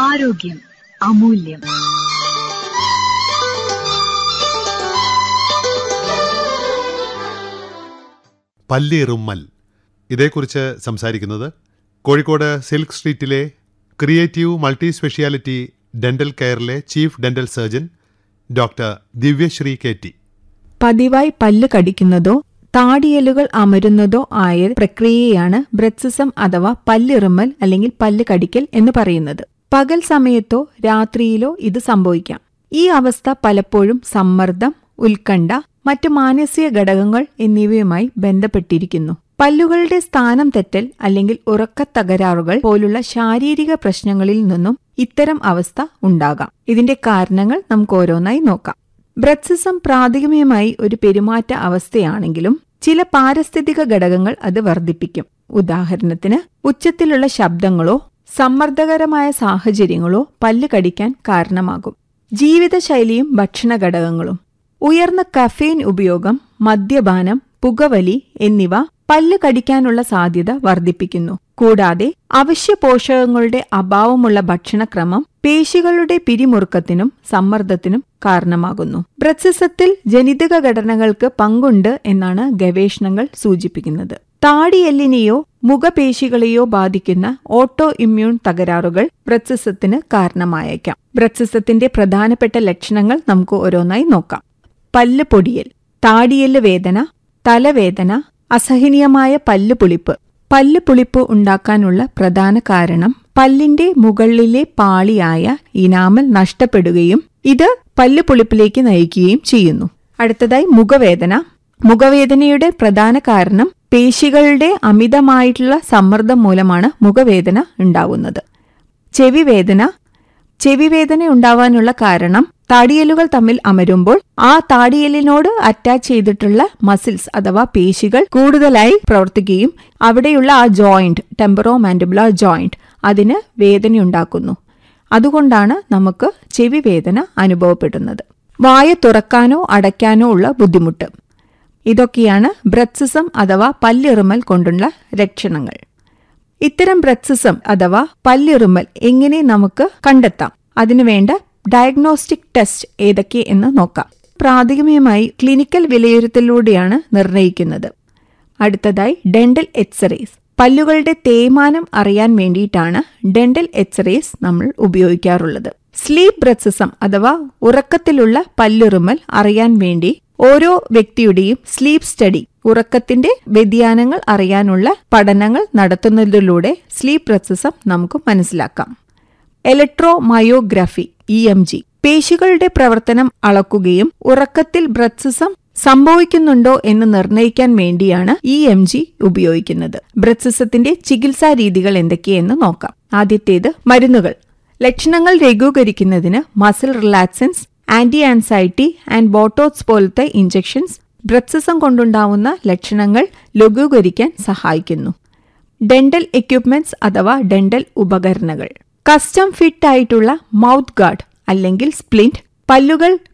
ആരോഗ്യം അമൂല്യം പല്ലിറുമ്മൽ ഇതേക്കുറിച്ച് സംസാരിക്കുന്നത് കോഴിക്കോട് സിൽക്ക് സ്ട്രീറ്റിലെ ക്രിയേറ്റീവ് മൾട്ടി സ്പെഷ്യാലിറ്റി ഡെന്റൽ കെയറിലെ chief dental surgeon doctor Divyasree K T പതിവായി പല്ല് കടിക്കുന്നതോ താടിയലുകൾ അമരുന്നതോ ആയ പ്രക്രിയയാണ് ബ്രെത്സിസം അഥവാ പല്ലിറുമ്മൽ അല്ലെങ്കിൽ പല്ല് കടിക്കൽ എന്ന് പറയുന്നത് പകൽ സമയത്തോ രാത്രിയിലോ ഇത് സംഭവിക്കാം ഈ അവസ്ഥ പലപ്പോഴും സമ്മർദ്ദം ഉത്കണ്ഠ മറ്റു മാനസിക ഘടകങ്ങൾ എന്നിവയുമായി ബന്ധപ്പെട്ടിരിക്കുന്നു പല്ലുകളുടെ സ്ഥാനം തെറ്റൽ അല്ലെങ്കിൽ ഉറക്കത്തകരാറുകൾ പോലുള്ള ശാരീരിക പ്രശ്നങ്ങളിൽ നിന്നും ഇത്തരം അവസ്ഥ ഉണ്ടാകാം ഇതിന്റെ കാരണങ്ങൾ നമുക്ക് ഓരോന്നായി നോക്കാം ബ്രത്സിസം പ്രാഥമികമായി ഒരു പെരുമാറ്റ അവസ്ഥയാണെങ്കിലും ചില പാരിസ്ഥിതിക ഘടകങ്ങൾ അത് വർദ്ധിപ്പിക്കും ഉദാഹരണത്തിന് ഉച്ചത്തിലുള്ള ശബ്ദങ്ങളോ സമ്മർദ്ദകരമായ സാഹചര്യങ്ങളോ പല്ല് കടിക്കാൻ കാരണമാകും ജീവിതശൈലിയും ഭക്ഷണ ഘടകങ്ങളും ഉയർന്ന കഫീൻ ഉപയോഗം മദ്യപാനം പുകവലി എന്നിവ പല്ല് കടിക്കാനുള്ള സാധ്യത വർദ്ധിപ്പിക്കുന്നു കൂടാതെ അവശ്യ പോഷകങ്ങളുടെ അഭാവമുള്ള ഭക്ഷണക്രമം പേശികളുടെ പിരിമുറുക്കത്തിനും സമ്മർദ്ദത്തിനും കാരണമാകുന്നു ബ്രത്സിസത്തിൽ ജനിതക ഘടനകൾക്ക് പങ്കുണ്ട് എന്നാണ് ഗവേഷണങ്ങൾ സൂചിപ്പിക്കുന്നത് താടിയെല്ലിനെയോ മുഖപേശികളെയോ ബാധിക്കുന്ന ഓട്ടോ ഇമ്മ്യൂൺ തകരാറുകൾ ബ്രത്സിസത്തിന് കാരണമായേക്കാം ബ്രത്സിസത്തിന്റെ പ്രധാനപ്പെട്ട ലക്ഷണങ്ങൾ നമുക്ക് ഓരോന്നായി നോക്കാം പല്ല് പൊടിയൽ താടിയെല്ല് വേദന തലവേദന അസഹനീയമായ പല്ല് പുളിപ്പ് പല്ല് പുളിപ്പ് ഉണ്ടാക്കാനുള്ള പ്രധാന കാരണം പല്ലിന്റെ മുകളിലെ പാളിയായ ഇനാമൽ നഷ്ടപ്പെടുകയും ഇത് പല്ല് പുളിപ്പിലേക്ക് നയിക്കുകയും ചെയ്യുന്നു അടുത്തതായി മുഖവേദന മുഖവേദനയുടെ പ്രധാന കാരണം പേശികളുടെ അമിതമായിട്ടുള്ള സമ്മർദ്ദം മൂലമാണ് മുഖവേദന ഉണ്ടാവുന്നത് ചെവിവേദന ചെവിവേദന ഉണ്ടാവാനുള്ള കാരണം താടിയലുകൾ തമ്മിൽ അമരുമ്പോൾ ആ താടിയലിനോട് അറ്റാച്ച് ചെയ്തിട്ടുള്ള മസിൽസ് അഥവാ പേശികൾ കൂടുതലായി പ്രവർത്തിക്കുകയും അവിടെയുള്ള ആ ജോയിന്റ് ടെമ്പറോ മാൻഡിബുലർ ജോയിന്റ് അതിന് വേദനയുണ്ടാക്കുന്നു അതുകൊണ്ടാണ് നമുക്ക് ചെവി വേദന അനുഭവപ്പെടുന്നത് വായ തുറക്കാനോ അടയ്ക്കാനോ ഉള്ള ബുദ്ധിമുട്ട് ഇതൊക്കെയാണ് ബ്രത്സിസം അഥവാ പല്ലിറുമൽ കൊണ്ടുള്ള ലക്ഷണങ്ങൾ ഇത്തരം ബ്രത്സിസം അഥവാ പല്ലിറുമൽ എങ്ങനെ നമുക്ക് കണ്ടെത്താം അതിനുവേണ്ട ഡയഗ്നോസ്റ്റിക് ടെസ്റ്റ് ഏതൊക്കെ എന്ന് നോക്കാം പ്രാഥമികമായി ക്ലിനിക്കൽ വിലയിരുത്തലിലൂടെയാണ് നിർണ്ണയിക്കുന്നത് അടുത്തതായി ഡെന്റൽ എക്സ്റേസ് പല്ലുകളുടെ തേയ്മാനം അറിയാൻ വേണ്ടിയിട്ടാണ് ഡെന്റൽ എക്സ്റേസ് നമ്മൾ ഉപയോഗിക്കാറുള്ളത് സ്ലീപ്പ് ബ്രത്സിസം അഥവാ ഉറക്കത്തിലുള്ള പല്ലിറുമൽ അറിയാൻ വേണ്ടി ഓരോ വ്യക്തിയുടെയും സ്ലീപ്പ് സ്റ്റഡി ഉറക്കത്തിന്റെ വ്യതിയാനങ്ങൾ അറിയാനുള്ള പഠനങ്ങൾ നടത്തുന്നതിലൂടെ സ്ലീപ്പ് ബ്രത്സിസം നമുക്ക് മനസ്സിലാക്കാം ഇലക്ട്രോമയോഗ്രഫി ഇ എം ജി പേശികളുടെ പ്രവർത്തനം അളക്കുകയും ഉറക്കത്തിൽ ബ്രത്സിസം സംഭവിക്കുന്നുണ്ടോ എന്ന് നിർണ്ണയിക്കാൻ വേണ്ടിയാണ് ഇ എം ജി ഉപയോഗിക്കുന്നത് ബ്രത്സിസത്തിന്റെ ചികിത്സാ രീതികൾ എന്തൊക്കെയെന്ന് നോക്കാം ആദ്യത്തേത് മരുന്നുകൾ ലക്ഷണങ്ങൾ ലഘൂകരിക്കുന്നതിന് muscle relaxants anti anxiety and botox പോലത്തെ ഇഞ്ചെക്ഷൻസ് ബ്രത്സിസം കൊണ്ടുണ്ടാവുന്ന ലക്ഷണങ്ങൾ ലഘൂകരിക്കാൻ സഹായിക്കുന്നു ഡെന്റൽ എക്യുപ്മെന്റ്സ് അഥവാ ഡെന്റൽ ഉപകരണങ്ങൾ കസ്റ്റം ഫിറ്റ് ആയിട്ടുള്ള മൗത്ത് ഗാർഡ് അല്ലെങ്കിൽ സ്പ്ലിന്റ് പല്ലുകൾ